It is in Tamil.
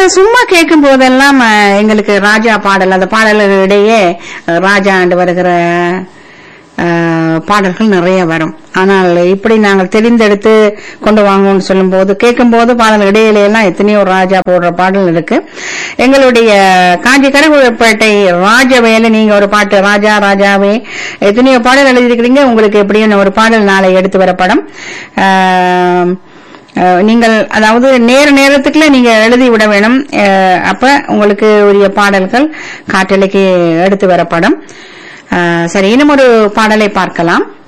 சும்மா கேட்கும் போதெல்லாம் அஹ், எங்களுக்கு ராஜா பாடல் அந்த பாடல்களிடையே அஹ், ராஜா ஆண்டு வருகிற அஹ், பாடல்கள் நிறைய வரும் ஆனால் இப்படி நாங்கள் தெரிந்தெடுத்து கொண்டு வாங்கணும்னு சொல்லும்போது கேட்கும்போது பாடல் இடையில எல்லாம் எத்தனையோ ராஜா போடுற பாடல் இருக்கு எங்களுடைய காஞ்சி கருவேப்பேட்டை ராஜவேல நீங்க ஒரு பாட்டு ராஜா ராஜாவே எத்தனையோ பாடல் எழுதியிருக்கிறீங்க உங்களுக்கு எப்படியும் ஒரு பாடல் நாளை எடுத்து வரப்படும் அஹ், அஹ், நீங்கள் அதாவது நேர நேரத்துக்குள்ள நீங்க எழுதி விட வேணும் அஹ், அப்ப உங்களுக்கு உரிய பாடல்கள் காற்றலைக்கு எடுத்து வரப்படும் அஹ், சரி இன்னும் ஒரு பாடலை பார்க்கலாம்